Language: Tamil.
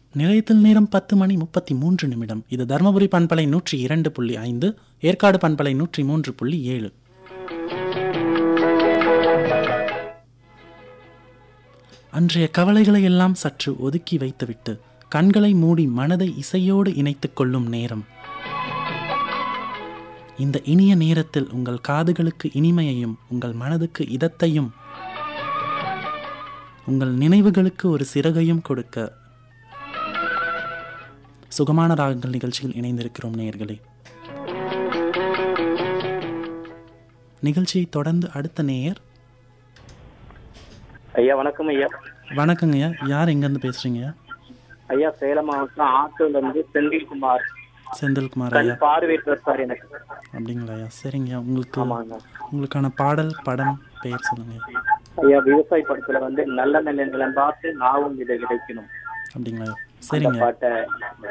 நிலையத்தில் நேரம் பத்து மணி முப்பத்தி மூன்று நிமிடம் இது தருமபுரி பண்பலை நூற்றி இரண்டு புள்ளி ஐந்து ஏற்காடு பண்பலை நூற்றி மூன்று புள்ளி ஏழு அன்றைய கவலைகளை எல்லாம் சற்று ஒதுக்கி வைத்துவிட்டு கண்களை மூடி மனதை இசையோடு இணைத்துக் கொள்ளும் நேரம் இந்த இனிய நேரத்தில் உங்கள் காதுகளுக்கு இனிமையையும் உங்கள் மனதுக்கு இதத்தையும் உங்கள் நினைவுகளுக்கு ஒரு சிறகையும் கொடுக்க சுகமான ராகங்கள் நிகழ்ச்சியில் இணைந்திருக்கிறோம் நேயர்களே நிகழ்ச்சியை தொடர்ந்து அடுத்த நேயர் ஐயா வணக்கம் ஐயா வணக்கங்கய்யா யார் எங்கேருந்து பேசுறீங்க ஐயா சேலம் மாவட்டம் ஆத்தூர்ல இருந்து செந்தில்குமார் செந்தில்குமார் கண் ஐயா பார்வையற்றவர் சார் எனக்கு அப்படிங்களா ஐயா சரிங்கய்யா உங்களுக்கு ஆமாங்க உங்களுக்கான பாடல் படம் பெயர் சொல்லுங்க ஐயா விவசாய படத்துல வந்து நல்ல நல்ல நிலம் பார்த்து நாவும் விதை கிடைக்கணும் அப்படிங்களா ஐயா அந்த சரிங்க பாட்டை